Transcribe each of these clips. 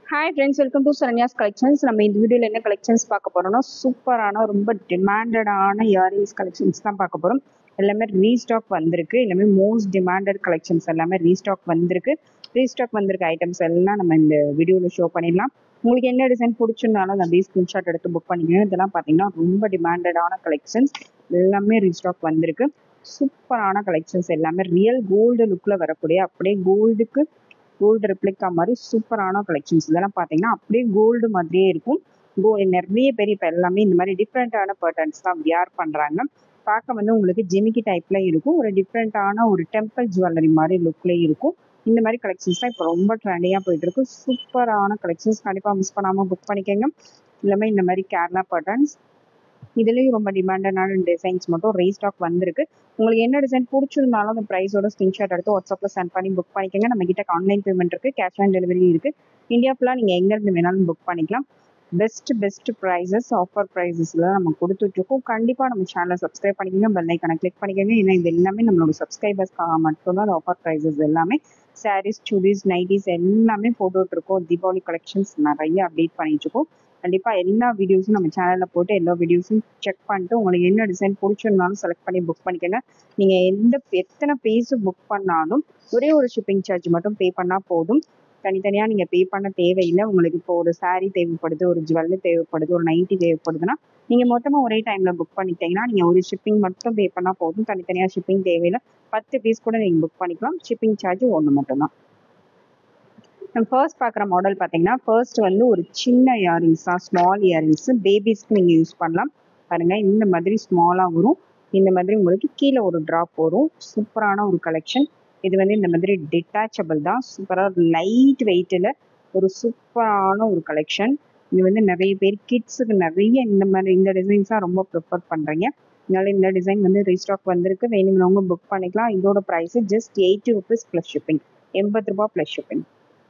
hi friends welcome to Saranya's collections நம்ம இந்த வீடியோவில் என்ன கலெக்ஷன்ஸ் பார்க்க போறோம்னா சூப்பரான ரொம்ப டிமாண்டடான இயரிங்ஸ் கலெக்ஷன்ஸ் தான் பார்க்க போகிறோம் எல்லாமே ரீஸ்டாக் வந்திருக்கு எல்லாமே மோஸ்ட் டிமாண்டட் கலெக்ஷன்ஸ் எல்லாமே ரீஸ்டாக் வந்திருக்கு ரீஸ்டாக் வந்திருக்க ஐட்டம்ஸ் எல்லாம் நம்ம இந்த வீடியோவில் ஷோ பண்ணிடலாம் உங்களுக்கு என்ன டிசைன் பிடிச்சிருந்தாலும் அந்த அப்படியே ஸ்க்ரீன்ஷாட் எடுத்து புக் பண்ணிக்கணும் இதெல்லாம் பார்த்தீங்கன்னா ரொம்ப டிமாண்டடான கலெக்ஷன்ஸ் எல்லாமே ரீஸ்டாக் வந்திருக்கு சூப்பரான கலெக்ஷன்ஸ் எல்லாமே ரியல் கோல்டு லுக்கில் வரக்கூடிய அப்படியே கோல்டுக்கு கோல்டு ரெப்ளிகா மாதிரி சூப்பரான கலெக்ஷன்ஸ் இதெல்லாம் பார்த்தீங்கன்னா அப்படியே கோல்டு மாதிரியே இருக்கும் கோ நிறைய பேர் இப்போ எல்லாமே இந்த மாதிரி டிஃப்ரெண்ட்டான பேட்டர்ன்ஸ் தான் வியர் பண்ணுறாங்க பார்க்க வந்து உங்களுக்கு ஜிமிக்கி டைப்ல இருக்கும் ஒரு டிஃப்ரெண்ட்டான ஒரு டெம்பிள் ஜுவல்லரி மாதிரி லுக்லேயே இருக்கும் இந்த மாதிரி கலெக்ஷன்ஸ் தான் இப்போ ரொம்ப ட்ரெண்டியாக போயிட்டு இருக்கு சூப்பரான கலெக்ஷன்ஸ் கண்டிப்பாக மிஸ் பண்ணாமல் புக் பண்ணிக்கோங்க எல்லாமே இந்த மாதிரி கேரளா பேட்டர்ன்ஸ் இதுலேயும் ரொம்ப டிமாண்டடான டிசைன்ஸ் மட்டும் ரீஸ்டாக் வந்திருக்கு உங்களுக்கு என்ன டிசைன் பிடிச்சிருந்தாலும் அந்த ப்ரைஸோட ஸ்க்ரீன்ஷாட் எடுத்து வாட்ஸ்அப்பில் சென்ட் பண்ணி புக் பண்ணிக்கோங்க நம்ம கிட்ட ஆன்லைன் பேமெண்ட் இருக்குது கேஷ் ஆன் டெலிவரி இருக்குது இந்தியா ஃபுல்லாக நீங்கள் எங்கேருந்து வேணாலும் புக் பண்ணிக்கலாம் பெஸ்ட் பெஸ்ட் ப்ரைஸஸ் ஆஃபர் ப்ரைஸஸில் நம்ம கொடுத்துட்ருக்கோம் கண்டிப்பாக நம்ம சேனலை சப்ஸ்கிரைப் பண்ணிக்கோங்க பெல் ஐக்கனை கிளிக் பண்ணிக்கோங்க ஏன்னா இது எல்லாமே நம்மளோட சப்ஸ்கிரைபர்ஸ்க்காக மட்டும்தான் அந்த ஆஃபர் ப்ரைஸஸ் எல்லாமே சாரீஸ் சுடிஸ் நைட்டிஸ் எல்லாமே போட்டுட்ருக்கோம் தீபாவளி கலெக்ஷன்ஸ் நிறைய அப்டேட் பண்ணிட்டுருக்கோம் கண்டிப்பாக எல்லா வீடியோஸும் நம்ம சேனலில் போட்டு எல்லா வீடியோஸும் செக் பண்ணிட்டு உங்களுக்கு என்ன டிசைன் பிடிச்சிருந்தாலும் செலக்ட் பண்ணி புக் பண்ணிக்கோங்க நீங்கள் எந்த எத்தனை பேஸு புக் பண்ணாலும் ஒரே ஒரு ஷிப்பிங் சார்ஜ் மட்டும் பே பண்ணால் போதும் தனித்தனியாக நீங்கள் பே பண்ண தேவையில்லை உங்களுக்கு இப்போ ஒரு சாரீ தேவைப்படுது ஒரு ஜுவல்லு தேவைப்படுது ஒரு நைட்டி தேவைப்படுதுன்னா நீங்கள் மொத்தமாக ஒரே டைமில் புக் பண்ணிட்டீங்கன்னா நீங்கள் ஒரு ஷிப்பிங் மட்டும் பே பண்ணால் போதும் தனித்தனியாக ஷிப்பிங் தேவையில்லை பத்து பீஸ் கூட நீங்கள் புக் பண்ணிக்கலாம் ஷிப்பிங் சார்ஜ் ஒன்று மட்டும்தான் நம்ம ஃபர்ஸ்ட் பார்க்குற மாடல் பார்த்தீங்கன்னா ஃபர்ஸ்ட் வந்து ஒரு சின்ன இயரிங்ஸ் தான் ஸ்மால் இயரிங்ஸ் பேபிஸ்க்கு நீங்கள் யூஸ் பண்ணலாம் பாருங்க இந்த மாதிரி ஸ்மாலாக வரும் இந்த மாதிரி உங்களுக்கு கீழே ஒரு ட்ராப் வரும் சூப்பரான ஒரு கலெக்ஷன் இது வந்து இந்த மாதிரி டிட்டாச்சபிள் தான் சூப்பராக லைட் வெயிட்டில் ஒரு சூப்பரான ஒரு கலெக்ஷன் இது வந்து நிறைய பேர் கிட்ஸுக்கு நிறைய இந்த மாதிரி இந்த டிசைன்ஸ் தான் ரொம்ப ப்ரிஃபர் பண்ணுறீங்க அதனால இந்த டிசைன் வந்து ரீஸ்டாக் வந்திருக்கு வேணுங்கிறவங்க புக் பண்ணிக்கலாம் இதோட price just eighty rupees plus shipping எண்பது ரூபா ப்ளஸ் ஷிப்பிங்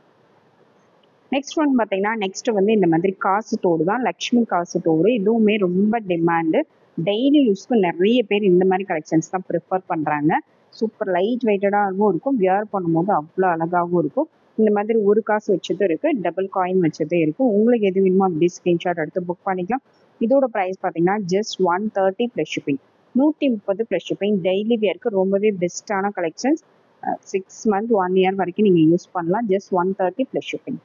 நெக்ஸ்ட் ஒன் பார்த்தீங்கன்னா நெக்ஸ்ட் வந்து இந்த மாதிரி காசு டோடு தான் லக்ஷ்மி காசு டோடு இதுவுமே ரொம்ப டிமாண்டு டெய்லி யூஸ்க்கு நிறைய பேர் இந்த மாதிரி கலெக்ஷன்ஸ் தான் ப்ரிஃபர் பண்ணுறாங்க சூப்பர் லைட் வெயிட்டடாகவும் இருக்கும் வியர் பண்ணும்போது அவ்வளோ அழகாகவும் இருக்கும் இந்த மாதிரி ஒரு காசு வச்சதும் இருக்குது டபுள் காயின் வச்சதும் இருக்கும் உங்களுக்கு எது வேணுமோ அப்படி ஸ்க்ரீன்ஷாட் எடுத்து புக் பண்ணிக்கலாம் இதோட ப்ரைஸ் பார்த்தீங்கன்னா just one thirty plus shipping நூற்றி முப்பது ப்ளஸ் ஷிப்பிங் டெய்லி வியருக்கு ரொம்பவே பெஸ்ட்டான collections six month one year வரைக்கும் நீங்கள் யூஸ் பண்ணலாம் just one thirty plus shipping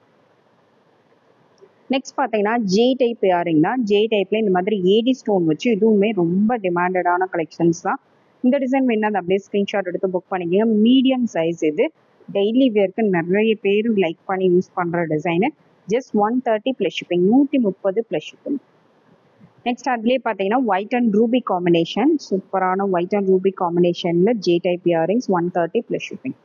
next பார்த்தீங்கன்னா ஜே டைப் இயரிங் தான் ஜே டைப்ல இந்த மாதிரி ஏடி ஸ்டோன் வச்சு இதுவுமே ரொம்ப டிமாண்டடான கலெக்ஷன்ஸ் தான் இந்த டிசைன் வேணா அதை அப்படியே ஸ்க்ரீன்ஷாட் எடுத்து புக் பண்ணிக்கோங்க மீடியம் சைஸ் இது டெய்லி வேர்க்கு நிறைய பேர் லைக் பண்ணி யூஸ் பண்ணுற design just one thirty plus shipping நூற்றி முப்பது ப்ளஸ் ஷிப்பிங் நெக்ஸ்ட் அதுலேயே பார்த்தீங்கன்னா ஒயிட் அண்ட் ரூபி காம்பினேஷன் சூப்பரான ஒயிட் அண்ட் ரூபி காம்பினேஷனில் J type earrings one thirty plus shipping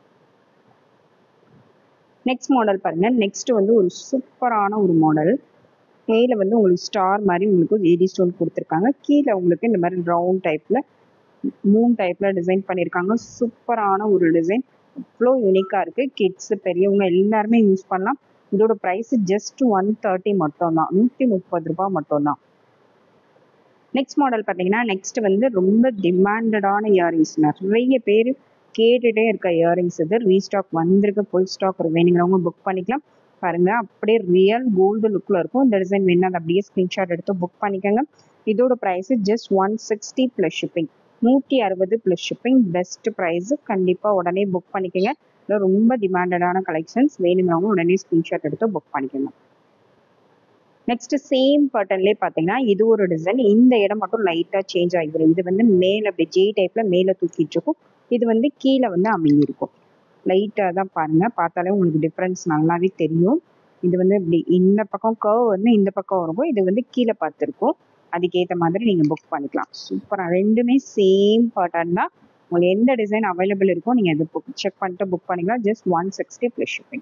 next model பாருங்க நெக்ஸ்ட் வந்து ஒரு சூப்பரான ஒரு மாடல் மேல வந்து உங்களுக்கு ஸ்டார் மாதிரி உங்களுக்கு ஏடி ஸ்டோன் கொடுத்துருக்காங்க கீழே உங்களுக்கு இந்த மாதிரி ரவுண்ட் டைப்ல மூன் டைப்ல டிசைன் பண்ணியிருக்காங்க சூப்பரான ஒரு டிசைன் அவ்வளோ யூனிக்காக இருக்கு கிட்ஸ் பெரியவங்க எல்லாருமே யூஸ் பண்ணலாம் இதோட ப்ரைஸ் ஜஸ்ட் ஒன் தேர்ட்டி மட்டும் தான் நூற்றி முப்பது ரூபாய் மட்டும்தான் நெக்ஸ்ட் மாடல் பார்த்தீங்கன்னா நெக்ஸ்ட் வந்து ரொம்ப டிமாண்டடான இயரிங்ஸ் நிறைய பேர் கேட்டுட்டே இருக்க இயரிங்ஸ் இது ரீஸ்டாக் வந்திருக்கு ஃபுல் ஸ்டாக் வேணுங்கிறவங்க புக் பண்ணிக்கலாம் பாருங்க அப்படியே ரியல் கோல்டு லுக்ல இருக்கும் இந்த டிசைன் வேணும் அதை அப்படியே ஸ்கிரீன்ஷாட் எடுத்து புக் பண்ணிக்கோங்க இதோட price just one sixty plus shipping நூற்றி அறுபது ப்ளஸ் ஷிப்பிங் பெஸ்ட் ப்ரைஸ் கண்டிப்பாக உடனே புக் பண்ணிக்கோங்க இல்லை ரொம்ப டிமாண்டடான கலெக்ஷன்ஸ் வேணுங்கிறவங்க உடனே ஸ்க்ரீன்ஷாட் எடுத்து புக் பண்ணிக்கோங்க நெக்ஸ்ட் சேம் பட்டன்லேயே பார்த்தீங்கன்னா இது ஒரு டிசைன் இந்த இடம் மட்டும் லைட்டாக சேஞ்ச் ஆகிடும் இது வந்து மேலே அப்படி ஜே டைப்பில் மேலே தூக்கிட்டு இருக்கும் இது வந்து கீழே வந்து அமைஞ்சிருக்கும் லைட்டாக தான் பாருங்கள் பார்த்தாலே உங்களுக்கு டிஃப்ரென்ஸ் நல்லாவே தெரியும் இது வந்து இப்படி இந்த பக்கம் கர்வ் வந்து இந்த பக்கம் இருக்கும் இது வந்து கீழே பார்த்துருக்கும் அதுக்கேற்ற மாதிரி நீங்கள் புக் பண்ணிக்கலாம் சூப்பராக ரெண்டுமே சேம் பேட்டர்ன் தான் உங்களுக்கு எந்த டிசைன் அவைலபிள் இருக்கோ நீங்கள் இது புக் செக் பண்ணிட்டு புக் பண்ணிக்கலாம் just one sixty plus shipping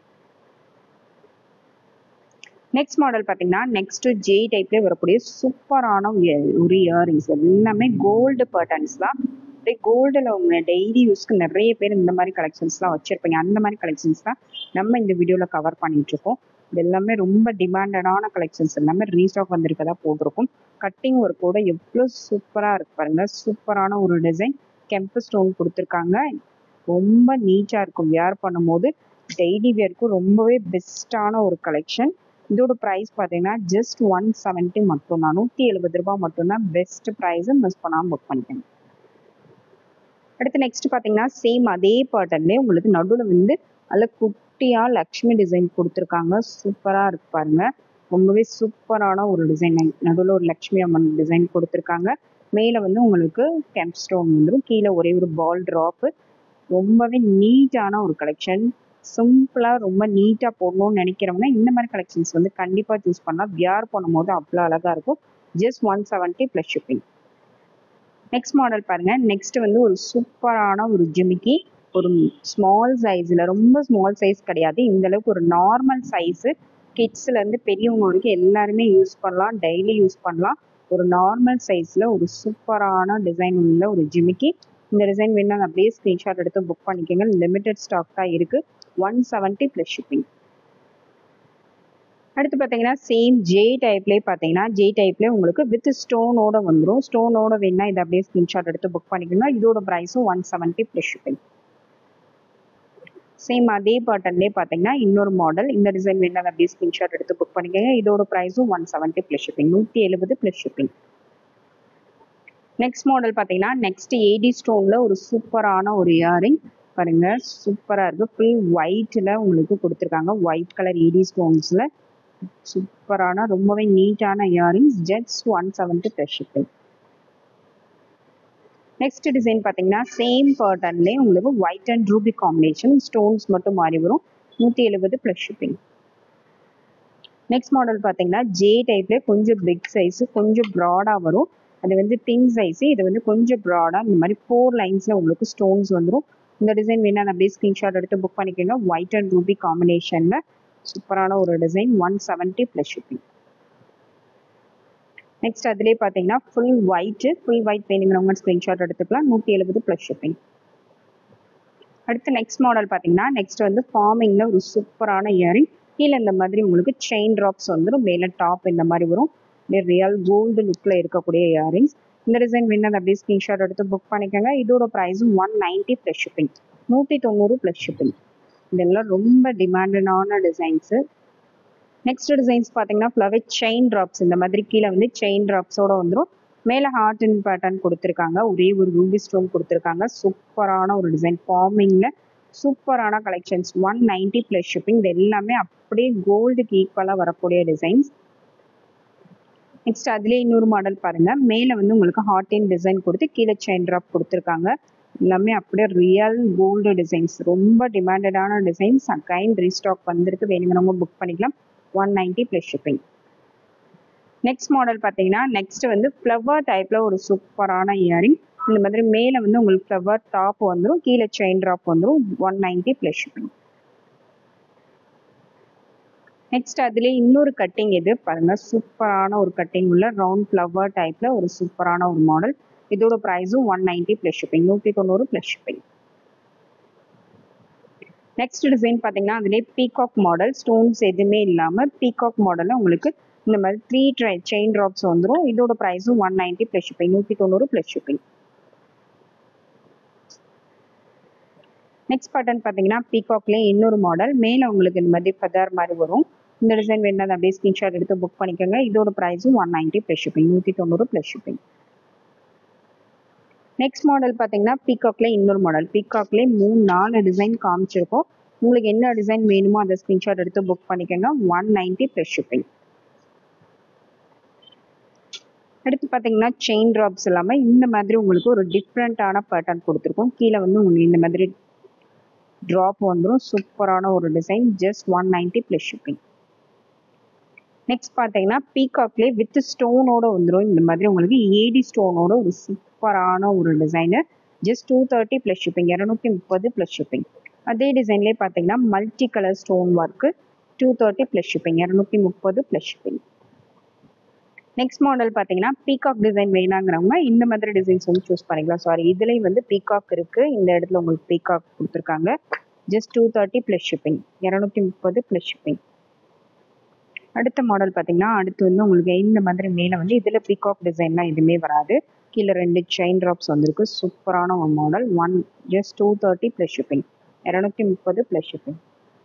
next model பார்த்தீங்கன்னா நெக்ஸ்ட் ஜே டைப்லேயே வரக்கூடிய சூப்பரான ஒரு இயரிங்ஸ் எல்லாமே கோல்டு பேட்டர்ன்ஸ் தான் அப்படியே கோல்டில் உங்க டெய்லி யூஸ்க்கு நிறைய பேர் இந்த மாதிரி கலெக்ஷன்ஸ்லாம் வச்சுருப்பீங்க அந்த மாதிரி கலெக்ஷன்ஸ் தான் நம்ம இந்த வீடியோவில் கவர் பண்ணிட்டு இருக்கோம் இது எல்லாமே ரொம்ப டிமாண்டடான கலெக்ஷன்ஸ் எல்லாமே ரீஸ்டாக் வந்திருக்கதா போட்டிருக்கும் கட்டிங் ஒர்க் கூட எவ்வளோ சூப்பராக இருக்கு பாருங்க சூப்பரான ஒரு டிசைன் கெம்பு ஸ்டோன் கொடுத்துருக்காங்க ரொம்ப நீட்டாக இருக்கும் வியர் பண்ணும்போது டெய்லி வியர்க்கும் ரொம்பவே பெஸ்ட்டான ஒரு கலெக்ஷன் இதோட ப்ரைஸ் பார்த்தீங்கன்னா ஜஸ்ட் ஒன் செவன்ட்டி மட்டும்தான் நூற்றி எழுபது ரூபாய் மட்டும்தான் பெஸ்ட் ப்ரைஸை மிஸ் பண்ணாமல் புக் பண்ணிக்கோங்க அடுத்து நெக்ஸ்ட் பார்த்தீங்கன்னா சேம் அதே பேட்டர்ன்லேயே உங்களுக்கு நடுவில் வந்து அதில் குட்டியாக லக்ஷ்மி டிசைன் கொடுத்துருக்காங்க சூப்பராக இருக்கு பாருங்க ரொம்பவே சூப்பரான ஒரு டிசைன் நடுவில் ஒரு லக்ஷ்மி அம்மன் டிசைன் கொடுத்துருக்காங்க மேலே வந்து உங்களுக்கு கெம்ப் ஸ்டோன் வந்துடும் கீழே ஒரே ஒரு பால் ட்ராப்பு ரொம்பவே நீட்டான ஒரு கலெக்ஷன் சிம்பிளாக ரொம்ப நீட்டாக போடணும்னு நினைக்கிறவங்க இந்த மாதிரி கலெக்ஷன்ஸ் வந்து கண்டிப்பாக சூஸ் பண்ணலாம் வியர் பண்ணும்போது அவ்வளோ அழகாக இருக்கும் just one seventy plus shipping next model பாருங்க நெக்ஸ்ட் வந்து ஒரு சூப்பரான ஒரு ஜிமிக்கி ஒரு ஸ்மால் சைஸில் ரொம்ப ஸ்மால் சைஸ் கிடையாது இந்த அளவுக்கு ஒரு நார்மல் சைஸு கிட்ஸ்லேருந்து பெரியவங்க வரைக்கும் எல்லாருமே யூஸ் பண்ணலாம் டெய்லி யூஸ் பண்ணலாம் ஒரு நார்மல் சைஸில் ஒரு சூப்பரான டிசைன் உள்ள ஒரு ஜிமிக்கி இந்த டிசைன் வேணும் அப்படியே ஸ்க்ரீன்ஷாட் எடுத்து புக் பண்ணிக்கோங்க லிமிடெட் ஸ்டாக் தான் இருக்குது ஒன் செவன்ட்டி ப்ளஸ் ஷிப்பிங் அடுத்து பார்த்தீங்கன்னா சேம் ஜே டைப்லேயே பார்த்தீங்கன்னா ஜே டைப்லேயே உங்களுக்கு வித் ஸ்டோனோட வந்துடும் ஸ்டோனோட வேணா இதை அப்படியே ஸ்க்ரீன்ஷாட் எடுத்து புக் பண்ணிக்கோங்க இதோட ப்ரைஸும் one seventy plus shipping same அதே பேட்டர்ன்லேயே பார்த்தீங்கன்னா இன்னொரு மாடல் இந்த டிசைன் வேணா அப்படியே ஸ்க்ரீன்ஷாட் எடுத்து புக் பண்ணிக்கோங்க இதோட ப்ரைஸும் ஒன் செவன்ட்டி ப்ளஸ் ஷிப்பிங் நூற்றி எழுபது ப்ளஸ் ஷிப்பிங் நெக்ஸ்ட் மாடல் பார்த்தீங்கன்னா நெக்ஸ்ட் ஏடி ஸ்டோனில் ஒரு சூப்பரான ஒரு இயரிங் பாருங்க சூப்பராக இருக்குது ஃபுல் ஒயிட்டில் உங்களுக்கு கொடுத்துருக்காங்க ஒயிட் கலர் ஏடி ஸ்டோன்ஸில் சூப்பரான ரொம்பவே நீட்டான earrings just one seventy plus shipping next design பார்த்தீங்கன்னா சேம் பேட்டர்ன்லேயே உங்களுக்கு white and ruby combination stones மட்டும் மாறி வரும் நூற்றி எழுபது ப்ளஸ் ஷிப்பிங் நெக்ஸ்ட் மாடல் பார்த்தீங்கன்னா ஜே டைப்ல கொஞ்சம் பிக் சைஸ் கொஞ்சம் ப்ராடாக வரும் அது வந்து தின் சைஸ் இது வந்து கொஞ்சம் ப்ராடாக இந்த மாதிரி ஃபோர் லைன்ஸில் உங்களுக்கு ஸ்டோன்ஸ் வந்துடும் இந்த டிசைன் வேணா அப்படியே ஸ்க்ரீன்ஷாட் எடுத்து புக் பண்ணிக்கோங்க ஒயிட் அண்ட் ரூபி காம்பினேஷனில் சூப்பரான ஒரு design one seventy plus shipping next அதுலேயே பார்த்தீங்கன்னா ஃபுல் ஒயிட்டு ஃபுல் ஒயிட் வேணுங்கிறவங்க ஸ்க்ரீன்ஷாட் எடுத்துக்கலாம் நூற்றி எழுபது ப்ளஸ் ஷிப்பிங் அடுத்து நெக்ஸ்ட் மாடல் பார்த்தீங்கன்னா நெக்ஸ்ட் வந்து ஃபார்மிங்கில் ஒரு சூப்பரான இயரிங் கீழே இந்த மாதிரி உங்களுக்கு செயின் ட்ராப்ஸ் வந்துடும் மேலே டாப் இந்த மாதிரி வரும் ரியல் கோல்டு லுக்கில் இருக்கக்கூடிய இயரிங்ஸ் இந்த டிசைன் வேணும் அப்படியே ஸ்க்ரீன்ஷாட் எடுத்து புக் பண்ணிக்கோங்க இதோட ப்ரைஸும் ஒன் நைன்ட்டி ப்ளஸ் ஷிப்பிங் நூற்றி தொண்ணூறு ப்ளஸ் ஷிப்பிங் இதெல்லாம் ரொம்ப டிமாண்டடான டிசைன்ஸு நெக்ஸ்ட் டிசைன்ஸ் பார்த்தீங்கன்னா ஃப்ளவர் செயின் ட்ராப்ஸ் இந்த மாதிரி கீழே வந்து செயின் ட்ராப்ஸோட வந்துடும் மேலே ஹார்ட் அண்ட் பேட்டர்ன் கொடுத்துருக்காங்க ஒரே ஒரு ரூபி ஸ்டோன் கொடுத்துருக்காங்க சூப்பரான ஒரு டிசைன் ஃபார்மிங்கில் சூப்பரான collections one ninety plus shipping இது எல்லாமே அப்படியே கோல்டுக்கு ஈக்குவலாக வரக்கூடிய டிசைன்ஸ் நெக்ஸ்ட் அதுலேயே இன்னொரு மாடல் பாருங்க மேலே வந்து உங்களுக்கு ஹார்ட் அண்ட் டிசைன் கொடுத்து கீழே செயின் ட்ராப் கொடுத்துருக்காங்க எல்லாமே அப்படியே ரியல் கோல்டு டிசைன்ஸ் ரொம்ப டிமாண்டடான டிசைன்ஸ் அகைன் ரீஸ்டாக் வந்திருக்கு வேணுங்கிறவங்க புக் பண்ணிக்கலாம் one ninety plus shipping next model பார்த்தீங்கன்னா நெக்ஸ்ட் வந்து ஃப்ளவர் டைப்பில் ஒரு சூப்பரான இயரிங் இந்த மாதிரி மேலே வந்து உங்களுக்கு ஃப்ளவர் டாப் வந்துடும் கீழே செயின் ட்ராப் வந்துடும் one ninety plus shipping next அதுலேயே இன்னொரு கட்டிங் இது பாருங்க சூப்பரான ஒரு கட்டிங் உள்ள ரவுண்ட் ஃப்ளவர் டைப்ல ஒரு சூப்பரான ஒரு மாடல் இதோட ப்ரைஸும் ஒன் நைன்ட்டி ப்ளஸ் ஷிப்பிங் நூற்றி தொண்ணூறு ப்ளஸ் ஷிப்பிங் நெக்ஸ்ட் டிசைன் பார்த்தீங்கன்னா அதுலேயே பீகாக் மாடல் ஸ்டோன்ஸ் எதுவுமே இல்லாமல் பீகாக் மாடலில் உங்களுக்கு இந்த மாதிரி த்ரீ ட்ரை செயின் ட்ராப்ஸ் வந்துடும் இதோட ப்ரைஸும் ஒன் நைன்ட்டி ப்ளஸ் ஷிப்பிங் நூற்றி தொண்ணூறு ப்ளஸ் ஷிப்பிங் நெக்ஸ்ட் பட்டன் பார்த்தீங்கன்னா பீகாக்லேயே இன்னொரு மாடல் மேலே உங்களுக்கு இந்த மாதிரி ஃபெதர் மாதிரி வரும் இந்த டிசைன் வேணால் அப்படியே ஸ்க்ரீன்ஷாட் எடுத்து புக் பண்ணிக்கோங்க இதோட ப்ரைஸும் ஒன் நைன்ட்டி ப்ளஸ் ஷிப்பிங் நூற்றி தொண்ணூறு ப்ளஸ் ஷிப்பிங் நெக்ஸ்ட் மாடல் பார்த்தீங்கன்னா பீகாக்ல இன்னொரு மாடல் பீகாக்லேயே மூணு நாலு டிசைன் காமிச்சிருக்கோம் உங்களுக்கு என்ன டிசைன் வேணுமோ அதை ஸ்க்ரீன்ஷாட் எடுத்து புக் பண்ணிக்கோங்க ஒன் நைன்ட்டி ப்ளஸ் ஷிப்பிங் அடுத்து பார்த்தீங்கன்னா செயின் ட்ராப்ஸ் இல்லாமல் இந்த மாதிரி உங்களுக்கு ஒரு டிஃப்ரெண்ட்டான பேட்டர்ன் கொடுத்துருக்கோம் கீழே வந்து உங்களுக்கு இந்த மாதிரி ட்ராப் வந்துடும் சூப்பரான ஒரு design just one ninety plus shipping next பார்த்தீங்கன்னா பீகாக்லேயே வித் ஸ்டோனோட வந்துடும் இந்த மாதிரி உங்களுக்கு ஏடி ஸ்டோனோட ஒரு சூப்பரான ஒரு design just two thirty plus shipping இரநூத்தி முப்பது ப்ளஸ் ஷிப்பிங் அதே டிசைன்லேயே பார்த்தீங்கன்னா multi colour stone work two thirty plus shipping இரநூத்தி முப்பது ப்ளஸ் ஷிப்பிங் நெக்ஸ்ட் மாடல் பார்த்தீங்கன்னா பீகாக் டிசைன் வேணாங்கிறவங்க இந்த மாதிரி டிசைன்ஸ் வந்து சூஸ் பண்ணிக்கலாம் சாரி இதுலேயும் வந்து பீகாக் இருக்குது இந்த இடத்துல உங்களுக்கு பீகாக் கொடுத்துருக்காங்க just two thirty plus shipping இரநூத்தி முப்பது ப்ளஸ் ஷிப்பிங் அடுத்த மாடல் பார்த்தீங்கன்னா அடுத்து வந்து உங்களுக்கு இந்த மாதிரி மேலே வந்து இதில் பீகாக் டிசைன்லாம் எதுவுமே வராது கீழே ரெண்டு செயின் ட்ராப்ஸ் வந்திருக்கு சூப்பரான ஒரு model one just two thirty plus shipping இரநூத்தி முப்பது ப்ளஸ் ஷிப்பிங்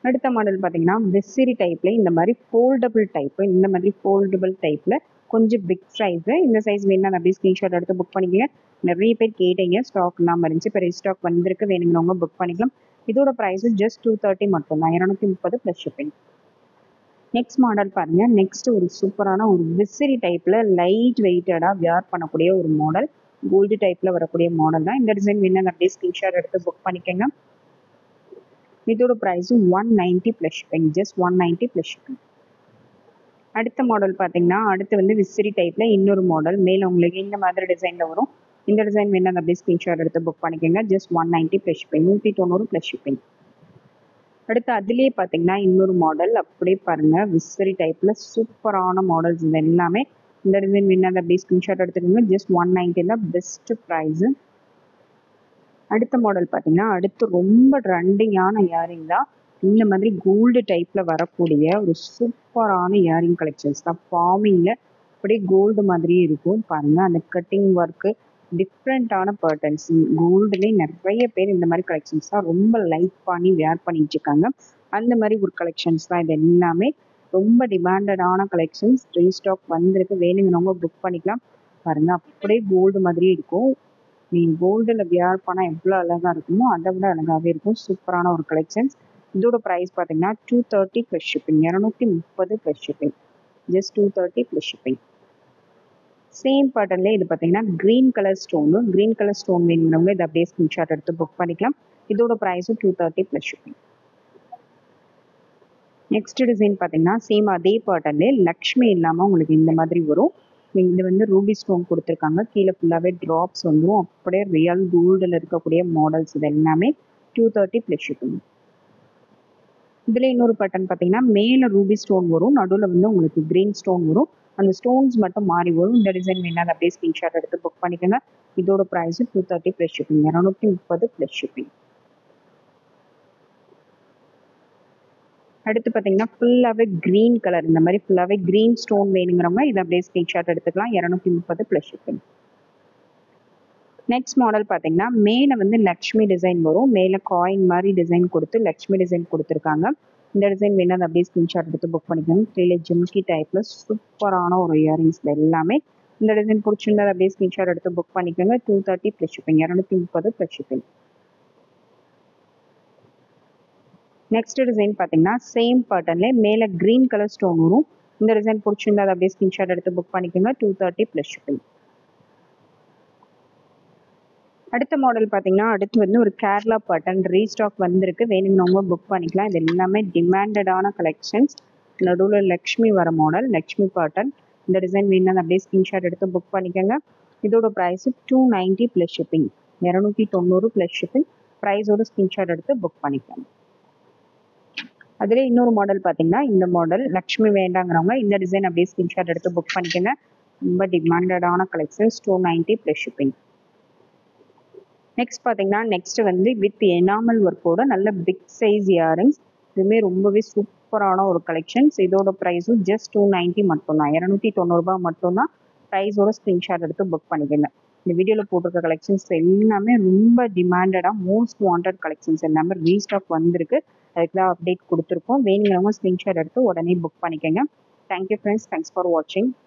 அடுத்த மாடல் பார்த்தீங்கன்னா விசிறி டைப்பில் இந்த மாதிரி ஃபோல்டபுள் டைப்பு இந்த மாதிரி ஃபோல்டபுள் டைப்பில் கொஞ்சம் பிக் சைஸு இந்த சைஸ் வேணும்னா அப்படியே ஸ்க்ரீன்ஷாட் எடுத்து புக் பண்ணிக்கங்க நிறைய பேர் கேட்டீங்க ஸ்டாக் இல்லாமல் இருந்துச்சு இப்போ ரீஸ்டாக் வந்திருக்கு வேணுங்கிறவங்க புக் பண்ணிக்கலாம் இதோட ப்ரைஸும் ஜஸ்ட் டூ தேர்ட்டி மட்டும் தான் இரநூத்தி முப்பது ப்ளஸ் ஷிப்பிங் நெக்ஸ்ட் மாடல் பாருங்க நெக்ஸ்ட் ஒரு சூப்பரான ஒரு விசிறி டைப்பில் லைட் வெயிட்டடாக வியர் பண்ணக்கூடிய ஒரு மாடல் கோல்டு டைப்பில் வரக்கூடிய மாடல் தான் இந்த டிசைன் வேணும் அப்படியே ஸ்க்ரீன்ஷாட் எடுத்து புக் பண்ணிக்கோங்க இதோட ப்ரைஸும் one ninety plus shipping just one ninety plus shipping அடுத்த மாடல் பார்த்தீங்கன்னா அடுத்து வந்து விசிறி டைப்பில் இன்னொரு மாடல் மேலே உங்களுக்கு இந்த மாதிரி டிசைனில் வரும் இந்த டிசைன் வேணும் அப்படியே ஸ்க்ரீன்ஷாட் எடுத்து புக் பண்ணிக்கோங்க just one ninety plus shipping நூற்றி தொண்ணூறு ப்ளஸ் ஷிப்பிங் அடுத்து அதுலேயே பார்த்தீங்கன்னா இன்னொரு மாடல் அப்படியே பாருங்கள் விசிறி டைப்பில் சூப்பரான மாடல்ஸ் இது எல்லாமே இந்த டிசைன் வேணும் அப்படியே ஸ்க்ரீன்ஷாட் எடுத்துக்கோங்க ஜஸ்ட் ஒன் நைன்ட்டி தான் பெஸ்ட் ப்ரைஸு அடுத்த மாடல் பார்த்தீங்கன்னா அடுத்து ரொம்ப ட்ரெண்டிங்கான இயரிங் தான் இந்த மாதிரி கோல்டு டைப்பில் வரக்கூடிய ஒரு சூப்பரான இயரிங் கலெக்ஷன்ஸ் தான் ஃபார்மிங்கில் அப்படியே கோல்டு மாதிரியே இருக்கும் பாருங்கள் அந்த கட்டிங் ஒர்க்கு டிஃப்ரெண்ட்டான பேட்டர்ன்ஸ் கோல்டுலேயே நிறைய பேர் இந்த மாதிரி கலெக்ஷன்ஸ் தான் ரொம்ப லைக் பண்ணி வேர் பண்ணிட்டு இருக்காங்க அந்த மாதிரி ஒரு கலெக்ஷன்ஸ் தான் இது எல்லாமே ரொம்ப டிமாண்டடான கலெக்ஷன்ஸ் ரீஸ்டாக் வந்திருக்கு வேணுங்கிறவங்க புக் பண்ணிக்கலாம் பாருங்கள் அப்படியே கோல்டு மாதிரியே இருக்கும் நீங்கள் கோல்டில் வியர் பண்ணால் எவ்வளோ அழகாக இருக்குமோ அதை விட அழகாகவே இருக்கும் சூப்பரான ஒரு கலெக்ஷன்ஸ் இதோட ப்ரைஸ் பார்த்தீங்கன்னா டூ தேர்ட்டி ப்ளஸ் ஷிப்பிங் இரநூத்தி முப்பது plus shipping just two thirty plus shipping same பேட்டர்ன்லேயே இது பார்த்தீங்கன்னா green colour stone green colour stone வேணுங்கிறவங்க இதை அப்படியே ஸ்க்ரீன்ஷாட் எடுத்து புக் பண்ணிக்கலாம் இதோட ப்ரைஸும் two thirty plus shipping next design பார்த்தீங்கன்னா சேம் அதே பேட்டர்ன்லேயே லக்ஷ்மி இல்லாமல் உங்களுக்கு இந்த மாதிரி வரும் இது வந்து ரூபி ஸ்டோன் கொடுத்துருக்காங்க கீழே ஃபுல்லாகவே ட்ராப்ஸ் வந்துடும் அப்படியே ரியல் கோல்டில் இருக்கக்கூடிய மாடல்ஸ் இது எல்லாமே டூ தேர்ட்டி ப்ளஸ் ஷிப்பிங் இதில் இன்னொரு பட்டன் பார்த்தீங்கன்னா மேலே ரூபி ஸ்டோன் வரும் நடுவில் வந்து உங்களுக்கு க்ரீன் ஸ்டோன் வரும் அந்த ஸ்டோன்ஸ் மட்டும் மாறி வரும் இந்த டிசைன் வேணால் அப்படியே ஸ்க்ரீன்ஷாட் எடுத்து புக் பண்ணிக்கோங்க இதோட price two thirty plus shipping இரநூத்தி முப்பது ப்ளஸ் ஷிப்பிங் அடுத்து பார்த்தீங்கன்னா ஃபுல்லாகவே க்ரீன் கலர் இந்த மாதிரி ஃபுல்லாகவே க்ரீன் ஸ்டோன் வேணுங்கிறவங்க இதை அப்படியே ஸ்க்ரீன்ஷாட் எடுத்துக்கலாம் இரநூத்தி முப்பது ப்ளஸ் ஷிப்பிங் நெக்ஸ்ட் மாடல் பார்த்தீங்கன்னா மேலே வந்து லக்ஷ்மி டிசைன் வரும் மேலே காயின் மாதிரி டிசைன் கொடுத்து லக்ஷ்மி டிசைன் கொடுத்துருக்காங்க இந்த டிசைன் வேணும் அதை அப்படியே ஸ்க்ரீன்ஷாட் எடுத்து புக் பண்ணிக்கோங்க கீழே ஜிம்கி டைப்பில் சூப்பரான ஒரு இயரிங்ஸில் எல்லாமே இந்த டிசைன் பிடிச்சிருந்தா அப்படியே ஸ்க்ரீன்ஷாட் எடுத்து புக் பண்ணிக்கோங்க டூ தேர்ட்டி ப்ளஸ் ஷிப்பிங் இரநூத்தி முப்பது ப்ளஸ் ஷிப்பிங் நெக்ஸ்ட் டிசைன் பார்த்தீங்கன்னா சேம் பேட்டர்ன்லேயே மேலே க்ரீன் கலர் ஸ்டோன் வரும் இந்த டிசைன் பிடிச்சிருந்தா அதை அப்படியே ஸ்க்ரீன்ஷாட் எடுத்து புக் பண்ணிக்கோங்க டூ தேர்ட்டி ப்ளஸ் ஷிப்பிங் அடுத்த மாடல் பார்த்தீங்கன்னா அடுத்து வந்து ஒரு கேரளா பேட்டர்ன் ரீஸ்டாக் வந்திருக்கு வேணுங்கிறவங்க புக் பண்ணிக்கலாம் இது எல்லாமே டிமாண்டடான கலெக்ஷன்ஸ் நடுவில் லக்ஷ்மி வர மாடல் லக்ஷ்மி பேட்டர்ன் இந்த டிசைன் வேணும் அப்படியே ஸ்க்ரீன்ஷாட் எடுத்து புக் பண்ணிக்கோங்க இதோட price two ninety plus shipping இரநூத்தி தொண்ணூறு ப்ளஸ் ஷிப்பிங் ப்ரைஸோட ஸ்க்ரீன்ஷாட் எடுத்து புக் பண்ணிக்கலாம் அதில் இன்னொரு மாடல் பார்த்தீங்கன்னா இந்த மாடல் லக்ஷ்மி வேண்டாங்கிறவங்க இந்த டிசைன் அப்படியே ஸ்க்ரீன்ஷாட் எடுத்து புக் பண்ணிக்கோங்க ரொம்ப டிமாண்டடான collections two ninety plus shipping next பார்த்தீங்கன்னா நெக்ஸ்ட் வந்து வித் எனாமல் ஒர்க்கோட நல்ல பிக் சைஸ் இயரிங்ஸ் இதுவுமே ரொம்பவே சூப்பரான ஒரு கலெக்ஷன்ஸ் இதோட ப்ரைஸும் ஜஸ்ட் டூ நைன்ட்டி மட்டும்தான் இரநூத்தி தொண்ணூறுபா மட்டும்தான் ப்ரைஸோட ஸ்க்ரீன்ஷாட் எடுத்து புக் பண்ணிக்கோங்க இந்த வீடியோவில் போட்டிருக்க கலெக்ஷன்ஸ் எல்லாமே ரொம்ப டிமாண்டடாக மோஸ்ட் வாண்டட் கலெக்ஷன்ஸ் எல்லாமே ரீஸ்டாக் வந்திருக்கு அதுக்கு தான் அப்டேட் கொடுத்துருக்கோம் வேணுங்கிறவங்க ஸ்க்ரீன்ஷாட் எடுத்து உடனே புக் பண்ணிக்கோங்க தேங்க்யூ ஃப்ரெண்ட்ஸ் தேங்க்ஸ் ஃபார் வாட்சிங்